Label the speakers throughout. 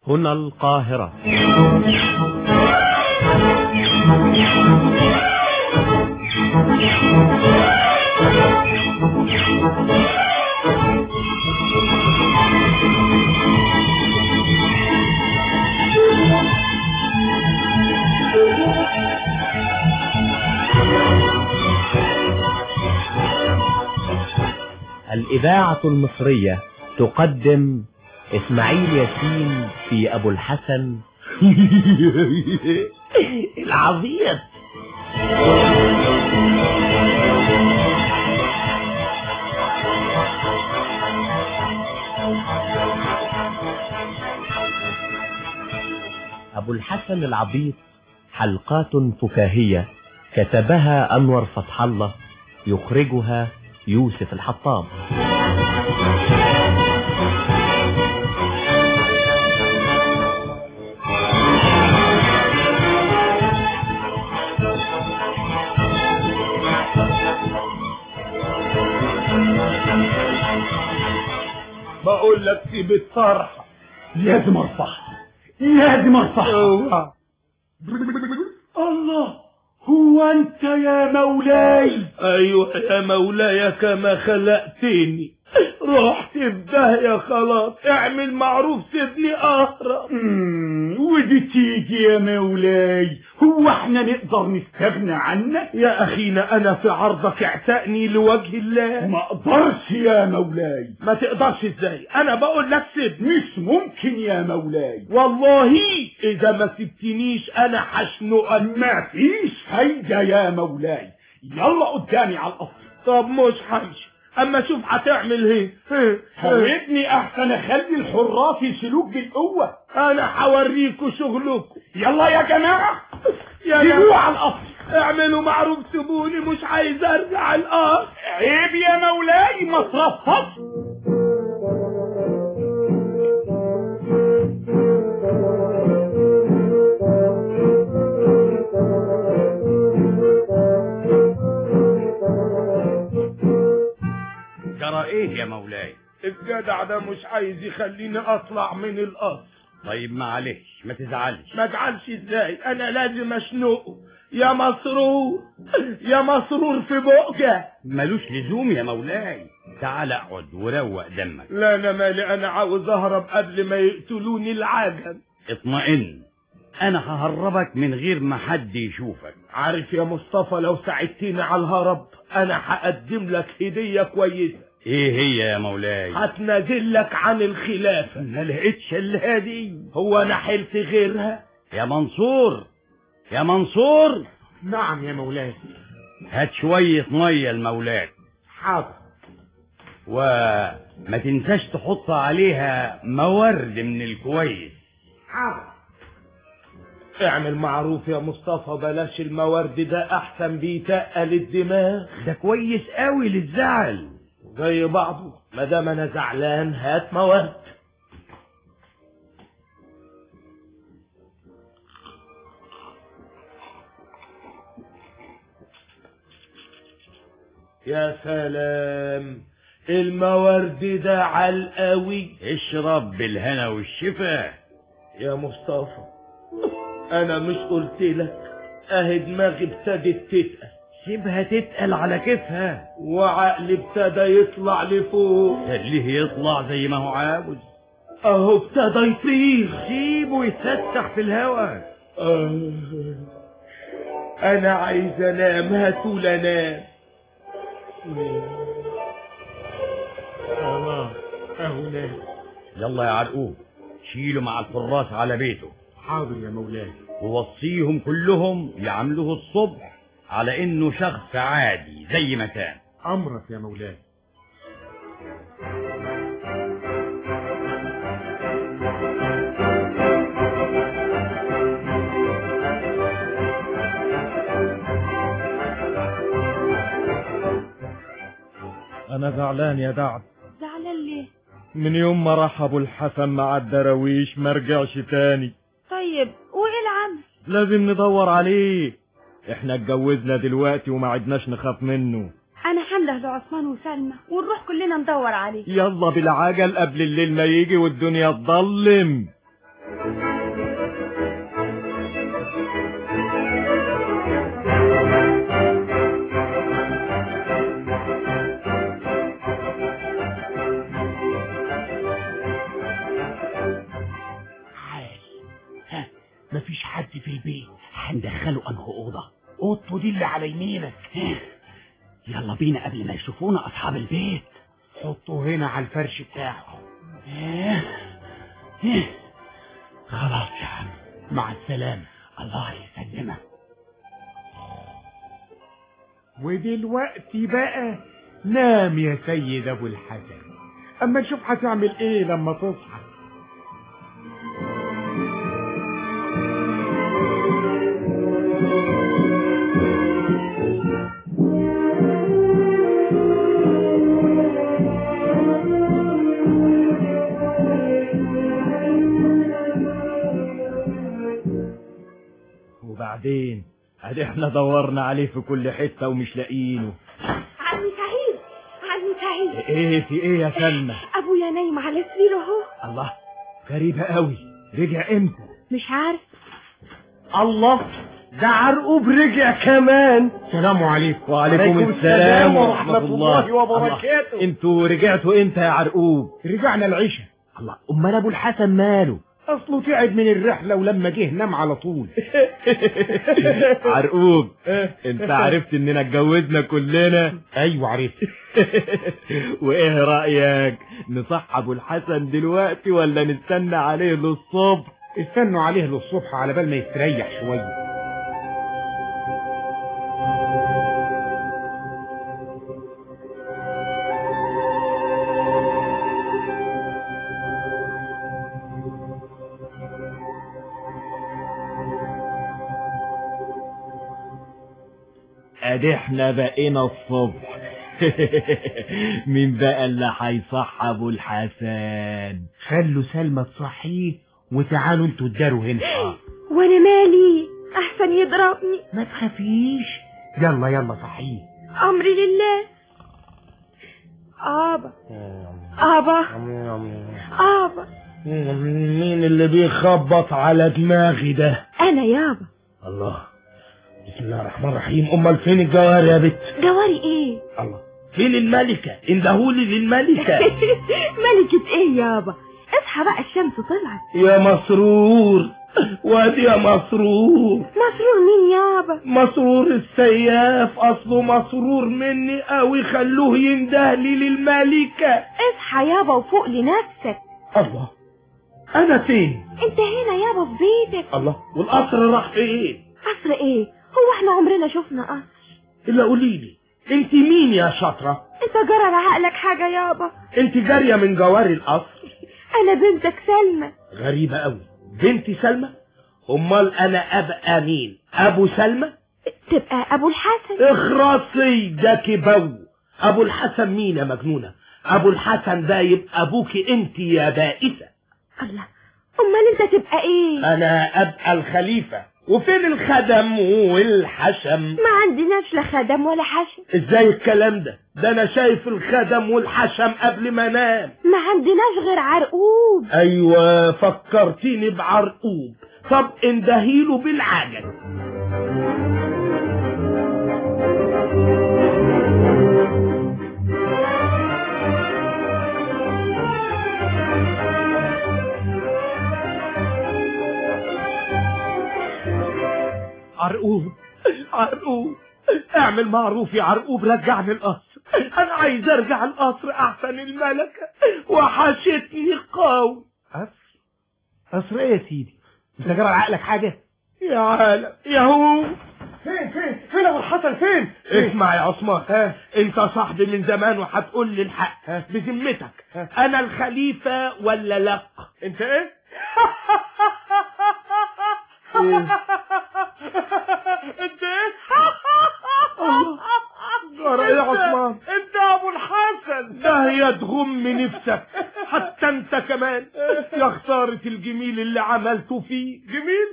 Speaker 1: هنا القاهرة الإذاعة المصرية تقدم إسماعيل ياسين في أبو الحسن العبيط أبو الحسن العبيط حلقات فكاهية كتبها أنور فتح الله يخرجها يوسف الحطاب
Speaker 2: بقول لك سيب الطرحة
Speaker 3: لازم ارفعها لازم ارفعها
Speaker 2: اوعى
Speaker 3: الله هو انت يا مولاي
Speaker 2: ايوه يا مولاي كما خلقتني رحت في داهية خلاص اعمل معروف سيبني اهرب
Speaker 3: مم، ودي تيجي يا مولاي هو احنا نقدر نستغنى عنك
Speaker 2: يا اخينا انا في عرضك اعتقني لوجه الله
Speaker 3: ما اقدرش يا مولاي
Speaker 2: ما تقدرش ازاي انا بقول لك سيبني
Speaker 3: مش ممكن يا مولاي
Speaker 2: والله اذا ما سبتنيش انا هشنقك
Speaker 3: ما فيش فايدة يا مولاي يلا قدامي على القصر
Speaker 2: طب مش همشي اما شوف هتعمل ايه
Speaker 3: هودني احسن اخلي الحراس يشيلوك بالقوة
Speaker 2: انا هوريكوا شغلكم
Speaker 3: يلا يا جماعة
Speaker 2: يا
Speaker 3: سيبوه
Speaker 2: جماعة
Speaker 3: على القصر
Speaker 2: اعملوا معروف سيبوني مش عايز ارجع الارض
Speaker 3: عيب يا مولاي ما ترفضش
Speaker 4: جرى ايه يا مولاي
Speaker 2: الجدع ده مش عايز يخليني اطلع من القصر
Speaker 4: طيب معلش ما تزعلش
Speaker 2: ما ازعلش ازاي انا لازم اشنقه يا مسرور يا مسرور في بقجة
Speaker 4: ملوش لزوم يا مولاي تعال اقعد وروق دمك
Speaker 2: لا انا مالي انا عاوز اهرب قبل ما يقتلوني العجل
Speaker 4: اطمئن انا ههربك من غير ما حد يشوفك
Speaker 2: عارف يا مصطفى لو ساعدتني على الهرب انا هقدم لك هدية كويسة
Speaker 4: ايه هي يا مولاي
Speaker 2: هتنازل لك عن الخلافة
Speaker 4: ما لقيتش الا دي
Speaker 2: هو انا حلت غيرها
Speaker 4: يا منصور يا منصور
Speaker 1: نعم يا مولاي
Speaker 4: هات شوية مية لمولاك
Speaker 1: حاضر
Speaker 4: وما تنساش تحط عليها مورد من الكويس
Speaker 1: حاضر
Speaker 2: اعمل معروف يا مصطفى بلاش المورد ده احسن بيتقل الدماغ
Speaker 4: ده كويس قوي للزعل
Speaker 2: زي بعضه ما دام انا زعلان هات مواد يا سلام المورد ده علقوي
Speaker 4: اشرب بالهنا والشفا
Speaker 2: يا مصطفى انا مش قلت لك اهي دماغي ابتدت تتقل
Speaker 4: سيبها تتقل على كيفها
Speaker 2: وعقلي ابتدى يطلع لفوق
Speaker 4: خليه يطلع زي ما هو عاوز
Speaker 2: اهو ابتدى يطير
Speaker 4: سيبه يتفتح في الهوا
Speaker 2: آه. انا عايز انام هاتول انام خلاص اهو نام
Speaker 4: يلا يا عرقوب شيله مع الحراس على بيته
Speaker 1: حاضر يا مولاي
Speaker 4: ووصيهم كلهم يعاملوه الصبح على انه شخص عادي زي ما كان
Speaker 1: أمرك يا مولاي
Speaker 5: أنا زعلان يا دعم
Speaker 6: زعلان ليه
Speaker 5: من يوم ما راح أبو الحسن مع الدراويش ما رجعش تاني
Speaker 6: طيب وايه العمل
Speaker 5: لازم ندور عليه احنا اتجوزنا دلوقتي وما عدناش نخاف منه
Speaker 6: انا حمله لعثمان وسلمى ونروح كلنا ندور عليه
Speaker 5: يلا بالعجل قبل الليل ما يجي والدنيا تضلم
Speaker 3: مفيش حد في البيت هندخله انه اوضه اوضته دي اللي على يمينك يلا بينا قبل ما يشوفونا اصحاب البيت حطه هنا على الفرش بتاعه خلاص يا عم مع السلامة الله يسلمك
Speaker 1: ودلوقتي بقى نام يا سيد ابو الحسن اما نشوف هتعمل ايه لما تصحى
Speaker 5: وبعدين ادي احنا دورنا عليه في كل حتة ومش لاقيينه
Speaker 6: عمي سعيد عمي سعيد
Speaker 5: ايه في ايه يا سلمى
Speaker 6: ابويا نايم على سريره اهو
Speaker 5: الله غريبة قوي رجع امتى
Speaker 6: مش عارف
Speaker 2: الله ده عرقوب رجع كمان
Speaker 1: السلام عليكم
Speaker 5: وعليكم السلام ورحمة الله
Speaker 1: وبركاته
Speaker 5: الله. انتوا رجعتوا امتى يا عرقوب
Speaker 1: رجعنا العشاء
Speaker 5: الله امال ابو الحسن ماله
Speaker 1: اصله تعب من الرحلة ولما جه نام على طول
Speaker 5: عرقوب انت عرفت اننا اتجوزنا كلنا
Speaker 1: ايوه عرفت
Speaker 5: وايه رأيك نصح ابو الحسن دلوقتي ولا نستنى عليه للصبح
Speaker 1: استنوا عليه للصبح على بال ما يستريح شوية
Speaker 5: ادي احنا بقينا الصبح مين بقى اللي هيصح ابو الحسن
Speaker 1: خلوا سلمى تصحيه وتعالوا انتوا تداروا هنا
Speaker 6: وانا مالي احسن يضربني
Speaker 1: ما تخافيش يلا يلا صحيه
Speaker 6: امري لله ابا ابا ابا
Speaker 2: مين اللي بيخبط على دماغي ده
Speaker 6: انا يابا
Speaker 2: الله بسم الله الرحمن الرحيم امال فين الجوار يا بت
Speaker 6: جواري ايه
Speaker 2: الله فين الملكة اندهولي للملكة
Speaker 6: ملكة ايه يابا اصحى بقى الشمس طلعت
Speaker 2: يا مسرور وادي يا مسرور
Speaker 6: مسرور مين يابا
Speaker 2: مسرور السياف اصله مسرور مني قوي خلوه يندهلي للملكة
Speaker 6: اصحى يابا وفوق لنفسك
Speaker 2: الله انا فين
Speaker 6: انت هنا يابا في بيتك
Speaker 2: الله والقطر راح فين
Speaker 6: قصر ايه هو احنا عمرنا شفنا قصر
Speaker 2: الا قوليلي انت مين يا شاطرة
Speaker 6: انت جرى على عقلك حاجة يابا
Speaker 2: انت جارية من جواري القصر
Speaker 6: انا بنتك سلمى
Speaker 2: غريبة قوي بنتي سلمى امال انا ابقى مين ابو سلمى
Speaker 6: تبقى ابو الحسن
Speaker 2: اخرسي ده كبو ابو الحسن مين يا مجنونة ابو الحسن ده يبقى ابوكي انت يا بائسة
Speaker 6: الله امال انت تبقى ايه
Speaker 2: انا ابقى الخليفة وفين الخدم والحشم
Speaker 6: ما عندناش لا خدم ولا حشم
Speaker 2: ازاي الكلام ده ده انا شايف الخدم والحشم قبل ما انام
Speaker 6: ما عندناش غير عرقوب
Speaker 2: ايوه فكرتيني بعرقوب طب اندهيله بالعجل عرقوب عرقوب اعمل معروف يا عرقوب رجعني القصر انا عايز ارجع القصر احسن الملكة وحشتني قوي
Speaker 1: قصر قصر ايه يا سيدي انت جرى على عقلك حاجة
Speaker 2: يا عالم يا هو
Speaker 1: فين فين فين ابو الحسن فين
Speaker 2: اسمع يا عثمان
Speaker 1: ها.
Speaker 2: انت صاحبي من زمان وهتقول لي الحق
Speaker 1: ها.
Speaker 2: بذمتك
Speaker 1: ها.
Speaker 2: انا الخليفة ولا لا
Speaker 1: انت ايه
Speaker 2: انت ايه
Speaker 1: جرى ايه يا عثمان
Speaker 2: انت ابو الحسن ده يا تغم نفسك حتى انت كمان يا خسارة الجميل اللي عملته فيه جميل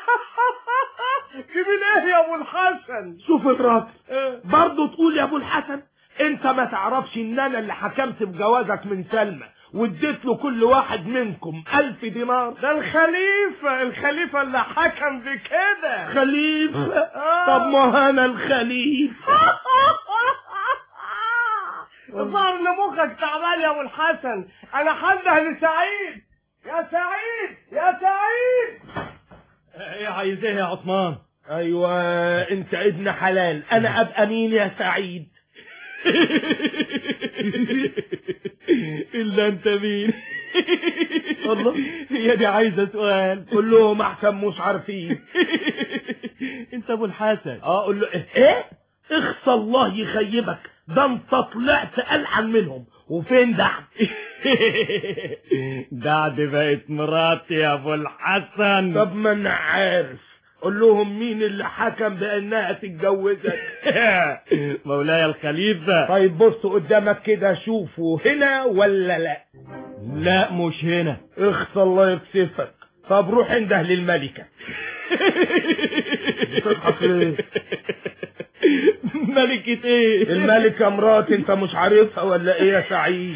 Speaker 2: جميل ايه يا ابو الحسن شوف الراجل برضه تقول يا ابو الحسن انت ما تعرفش ان انا اللي حكمت بجوازك من سلمى واديت له كل واحد منكم ألف دينار ده الخليفة الخليفة اللي حكم بكده خليفة طب ما انا الخليفة الظاهر ان مخك تعبان يا ابو الحسن انا حنده لسعيد يا سعيد يا سعيد
Speaker 5: عايز ايه يا عثمان
Speaker 2: ايوه انت ابن حلال انا ابقى مين يا سعيد
Speaker 5: الا انت مين
Speaker 2: الله
Speaker 5: هي دي عايزه سؤال
Speaker 2: كلهم احسن مش عارفين
Speaker 5: انت ابو الحسن
Speaker 2: اه قول له ايه ايه اخصى الله يخيبك ده انت طلعت الحن منهم وفين دعم
Speaker 5: دعد بقت مراتي يا ابو الحسن
Speaker 2: طب ما انا عارف قول لهم مين اللي حكم بانها تتجوزك
Speaker 5: مولاي الخليفه
Speaker 2: طيب بص قدامك كده شوفوا هنا ولا لا
Speaker 5: لا مش هنا
Speaker 2: اخصى الله يكسفك طب روح انده للملكة بتضحك ليه
Speaker 5: ملكة ايه
Speaker 2: الملكة مرات انت مش عارفها ولا ايه يا سعيد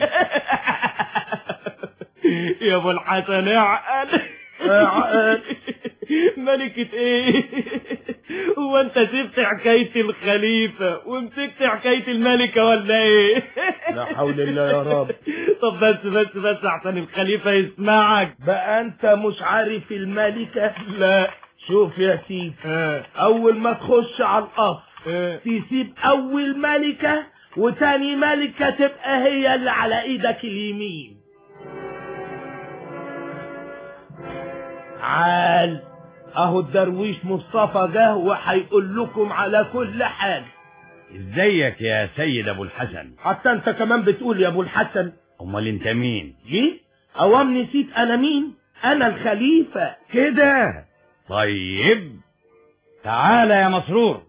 Speaker 5: يا ابو الحسن اعقل
Speaker 2: اعقل.
Speaker 5: ملكة ايه هو انت سبت حكاية الخليفة ومسكت حكاية الملكة ولا ايه
Speaker 2: لا حول الله يا رب
Speaker 5: طب بس بس بس عشان الخليفة يسمعك
Speaker 2: بقى انت مش عارف الملكة
Speaker 5: لا
Speaker 2: شوف يا سيدي
Speaker 5: اه
Speaker 2: اول ما تخش على القصر
Speaker 5: اه
Speaker 2: تسيب اول ملكة وتاني ملكة تبقى هي اللي على ايدك اليمين عال اهو الدرويش مصطفى جه وهيقول لكم على كل حاجة
Speaker 4: ازيك يا سيد ابو الحسن
Speaker 2: حتى انت كمان بتقول يا ابو الحسن
Speaker 4: امال انت مين
Speaker 2: جي اوام نسيت انا مين انا الخليفة
Speaker 4: كده طيب تعال يا مسرور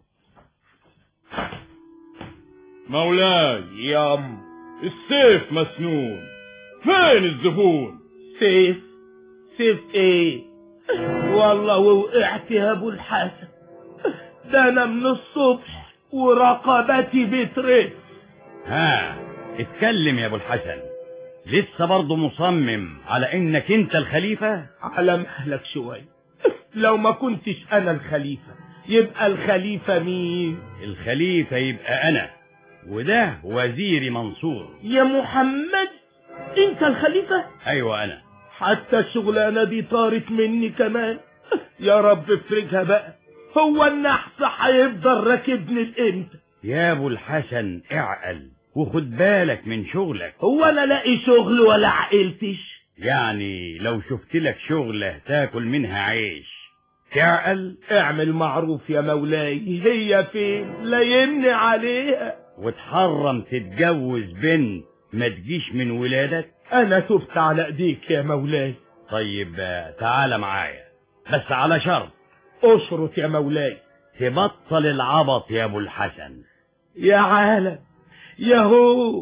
Speaker 5: مولاي
Speaker 2: يام
Speaker 5: السيف مسنون فين الزبون
Speaker 2: سيف سيف ايه والله وقعت يا ابو الحسن ده انا من الصبح ورقبتي بترف
Speaker 4: ها اتكلم يا ابو الحسن لسه برضه مصمم على انك انت الخليفة
Speaker 2: على مهلك شوية لو ما كنتش انا الخليفة يبقى الخليفة مين
Speaker 4: الخليفة يبقى انا وده وزيري منصور
Speaker 2: يا محمد انت الخليفة
Speaker 4: ايوه انا
Speaker 2: حتى الشغلانة دي طارت مني كمان يا رب افرجها بقى هو النحس هيفضل راكبني الامتى
Speaker 4: يا ابو الحسن اعقل وخد بالك من شغلك
Speaker 2: هو انا لاقي شغل ولا عقلتش
Speaker 4: يعني لو شفت لك شغلة تاكل منها عيش تعقل
Speaker 2: اعمل معروف يا مولاي هي فين لايمني عليها
Speaker 4: وتحرم تتجوز بنت ما تجيش من ولادك
Speaker 2: انا تبت على ايديك يا مولاي
Speaker 4: طيب آه، تعال معايا بس على شرط
Speaker 2: اشرط يا مولاي
Speaker 4: تبطل العبط يا ابو الحسن
Speaker 2: يا عالم يا هو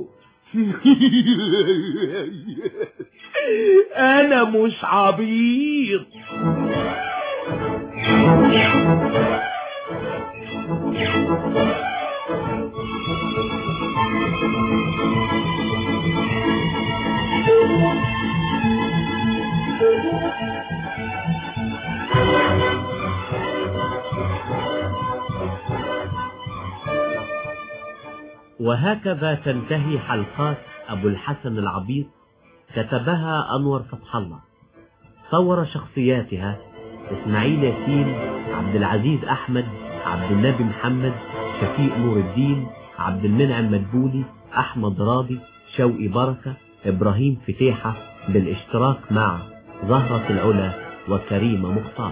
Speaker 2: انا مش عبيط
Speaker 7: وهكذا تنتهي حلقات أبو الحسن العبيط كتبها أنور فتح الله صور شخصياتها إسماعيل ياسين عبد العزيز أحمد عبد النبي محمد شفيق نور الدين عبد المنعم مدبولي أحمد راضي شوقي بركة إبراهيم فتيحة بالاشتراك مع زهرة العلا وكريمة مختار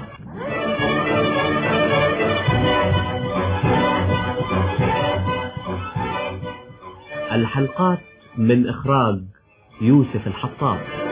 Speaker 7: الحلقات من إخراج يوسف الحطاب